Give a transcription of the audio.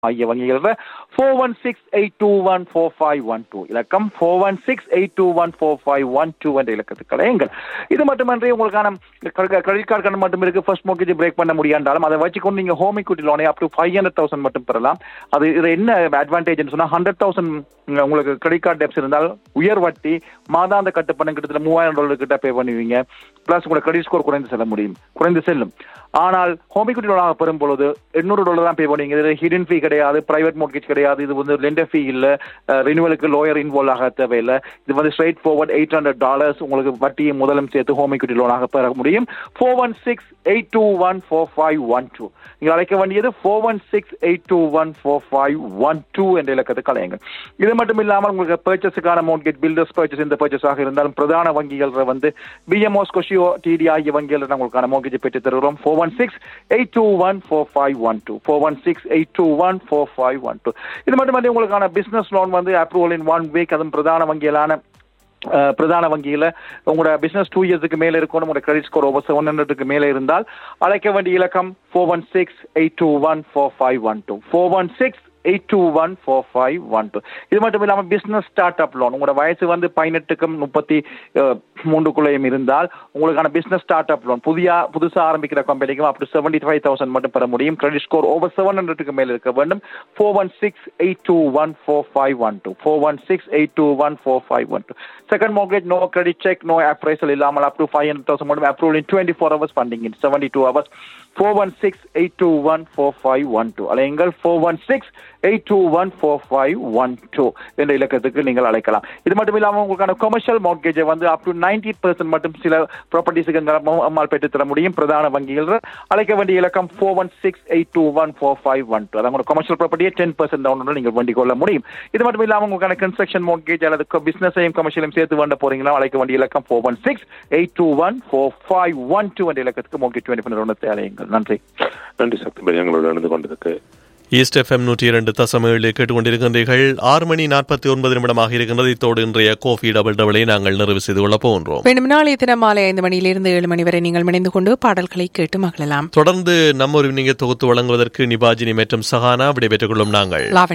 ஆகிய வங்கிகளில் four one six eight two one four five one two இலக்கம் four one six eight two one four five one two என்ற இலக்கத்துக்கு அழையுங்கள் இது மட்டுமன்றி உங்களுக்கான கிரெடிட் கார்டு கடன் மட்டும் இருக்கு ஃபர்ஸ்ட் மோர்கேஜ் பிரேக் பண்ண முடியாண்டாலும் அதை வச்சுக்கொண்டு நீங்க ஹோம் equity லோனை up to five hundred thousand மட்டும் பெறலாம் அது இது என்ன அட்வான்டேஜ்னு சொன்னா ஹண்ட்ரட் தௌசண்ட் உங்களுக்கு கிரெடிட் கார்டு டெப்ஸ் இருந்தால் உயர் வட்டி மாதாந்த கட்டுப்பணம் கிட்டத்தட்ட மூவாயிரம் டாலர் கிட்ட பே பண்ணுவீங்க பிளஸ் உங்களோட கிரெடிட் ஸ்கோர் குறைந்து செல்ல முடியும் குறைந்து செல்லும் ஆனால் ஹோம் equity லோனாக பெறும் பொழுது எண்ணூறு டாலர் தான் பே பண்ணுவீங்க இது ஹிடன் ஃபீ கிடையாது பிரைவேட் மோர்கேஜ் கிடையாது இது வந்து லெண்டர் ஃபீ இல்ல ரினிவலுக்கு லோயர் இன்வால்வ் ஆக தேவையில்லை இது வந்து straightforward eight hundred dollars உங்களுக்கு வட்டியை முதலும் சேர்த்து ஹோம் equity லோனாக பெற முடியும் four one six eight two one four five one two நீங்கள் அழைக்க வேண்டியது four one six eight two one four five one two என்ற இலக்கத்துக்கு அழையுங்கள் இது மட்டும் இல்லாமல் உங்களுக்கு பர்ச்சேஸுக்கான மோர்கேஜ் பில்டர்ஸ் பர்ச்சேஸ் இந்த பர்ச்சேஸ் ஆக இருந்தாலும் பிரதான வங்கிகள் வந்து பிஎம்ஓ ஸ்கொஷியோ டிடி ஆகிய வங்கிகள் உங்களுக்கான மோர்கேஜ் பெற்று தருகிறோம் four one six eight two one four five one two four one six eight two one four five one two இது மட்டுமல்ல உங்களுக்கான பிசினஸ் லோன் வந்து அப்ரூவல் இன் ஒன் வீக் அதுவும் பிரதான வங்கிகளான அஹ், பிரதான வங்கியில உங்களோட பிசினஸ் டூ இயர்ஸுக்கு மேல இருக்கணும் உங்களோட கிரெடிட் ஸ்கோர் ஓவர் செவன் ஹண்ட்ரடுக்கு மேல இருந்தால் அழைக்க வேண்டிய இலக்கம் four one six eight two one four five one two four one six eight two one four five one two இது மட்டும் இல்லாமல் பிஸ்னஸ் ஸ்டார்ட் அப் லோன் உங்களோட வயசு வந்து பதினெட்டுக்கும் முப்பத்தி அஹ், மூன்றுக்குள்ளேயும் இருந்தால் உங்களுக்கான பிஸ்னஸ் ஸ்டார்ட் அப் லோன் புதிய புதுசாக ஆரம்பிக்கிற கம்பெனிக்கும் up to seventy five thousand மட்டும் பெற முடியும் கிரெடிட் ஸ்கோர் ஓவர் செவன் ஹண்ட்ரடுக்கு மேல் இருக்க வேண்டும் four one six eight two one four five one two four one six eight two one four five one two second mortgage no credit check no appraisal இல்லாமல் up to five hundred thousand மட்டும் approval in twenty four hours funding in seventy two hours four one six eight two one four five one two அலையுங்கள் four one six eight two one four five one two என்ற இலக்கத்துக்கு நீங்கள் அழைக்கலாம் இது மட்டும் இல்லாமல் உங்களுக்கான commercial மார்க்கேஜை வந்து up to ninety percent மட்டும் சில ப்ராப்பர்ட்டிஸுக்கு நம்மால் பெற்றுத்தர முடியும் பிரதான வங்கிகள் அழைக்க வேண்டிய இலக்கம் four one six eight two one four five one two அதாவது கொமர்ஷியல் ப்ராப்பர்ட்டியை டென் பெர்சன்ட் டவுன் நீங்கள் வேண்டிக் கொள்ள முடியும் இது மட்டும் இல்லாமல் உங்களுக்கான கன்ஸ்ட்ரக்ஷன் மார்க்கேஜ் அல்லது பிசினஸையும் கமர்ஷியலையும் சேர்த்து வேண்ட போறீங்களா அழைக்க வேண்டிய இலக்கம் four one six eight two one four five one two என்ற இலக்கத்துக்கு மார்க்கெட் டுவெண்ட்டி நிறுவனத்தை அழையுங்கள் நன்றி நன்றி சக்தி பை எங்களோடு நடந்து கொண்டதுக்கு ஈஸ்ட் எஃப்எம் நூற்றி இரண்டு தசம் ஏழு கேட்டுக்கொண்டிருக்கின்றீர்கள் ஆறு மணி நாற்பத்தி ஒன்பது நிமிடமாக இருக்கின்றது இத்தோடு இன்றைய கோஃபி டபுள் டபுளை நாங்கள் நிறைவு செய்து கொள்ளப் போகின்றோம் வேண்டும் நாளைய தினம் மாலை ஐந்து மணியிலிருந்து ஏழு மணி வரை நீங்கள் இணைந்து கொண்டு பாடல்களை கேட்டு மகிழலாம் தொடர்ந்து நம்ம ஒரு நீங்க தொகுத்து வழங்குவதற்கு நிபாஜினி மற்றும் சஹானா விடைபெற்றுக் கொள்ளும் நாங்கள் லாவண்யா